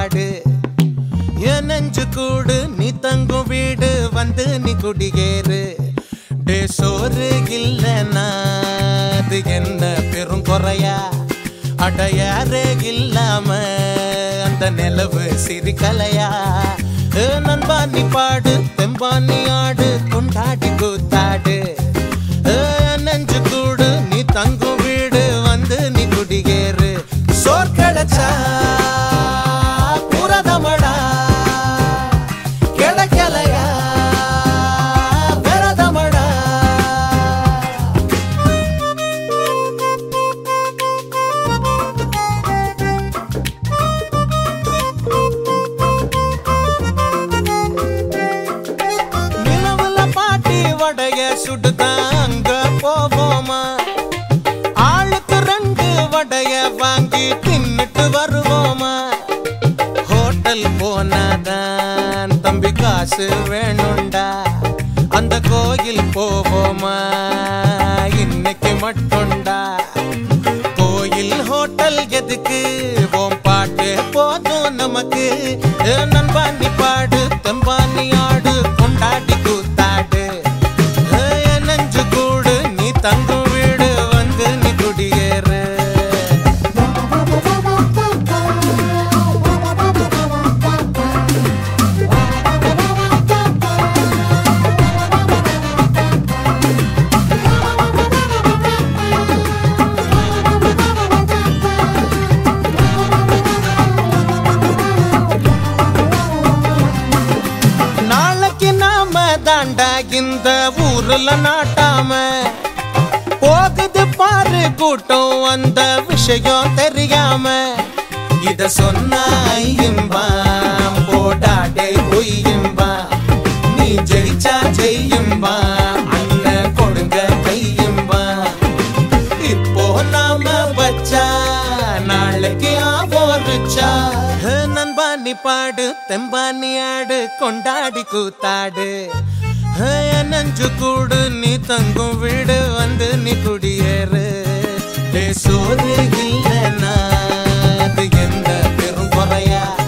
கொண்டாடு என் நெஞ்சு கூடு நீ தங்கும் வீடு வந்து நீ குடியேறு டே சோறு இல்லைன்னா அது என்ன பெரும் குறையா அடையாறு இல்லாம அந்த நிலவு சிரிக்கலையா ஏ நண்பா நீ பாடு தெம்பா நீ ஆடு கொண்டாடி கூத்தாடு ஏ, நெஞ்சு கூடு நீ தங்கும் வீடு வந்து நீ குடியேறு சோர் கிடைச்சா புரதமடா கிடைக்கலையா விரதமடா நிலவுல பாட்டி வடைய சுடுதான் அங்க போவோமா ஆளுக்கு ரெண்டு வடைய வாங்கி தின்னுட்டு வருவோமா ஹோட்டல் போனாதான் தம்பி காசு வேணும்டா அந்த கோயில் போவோமா இன்னைக்கு மட்டும்டா கோயில் ஹோட்டல் எதுக்கு ஓம் பாட்டு போதும் நமக்கு ஏ நண்பா நீ பாடு தெம்பா நீ ஆடு கொண்டாடி கூத்தாடு ஏ, என் நெஞ்சு கூடு நீ தங்கும் வீடு வந்து நீ குடியேறு நாளைக்கு நாம தாண்டா இந்த ஊர்ல நாட்டாம போகுது பாரு கூட்டம் அந்த விஷயம் தெரியாம இத சொன்னா ஐயும்பாம் போடாடே பொய்யும்பா நீ ஜெயிச்சா ஜெய்யும்பா அண்ணன் கொடுங்க கையும்பா இப்போ நாம வச்சா நாளைக்கு ஆவோரிச்சா நண்பா நீ பாடு தெம்பா நீ ஆடு கொண்டாடி கூத்தாடு ஹே, என் நெஞ்சு கூடு நீ தங்கும் வீடு வந்து நீ குடியேறு டே சோறு இல்லைன்னா அது என்ன பெரும் குறையா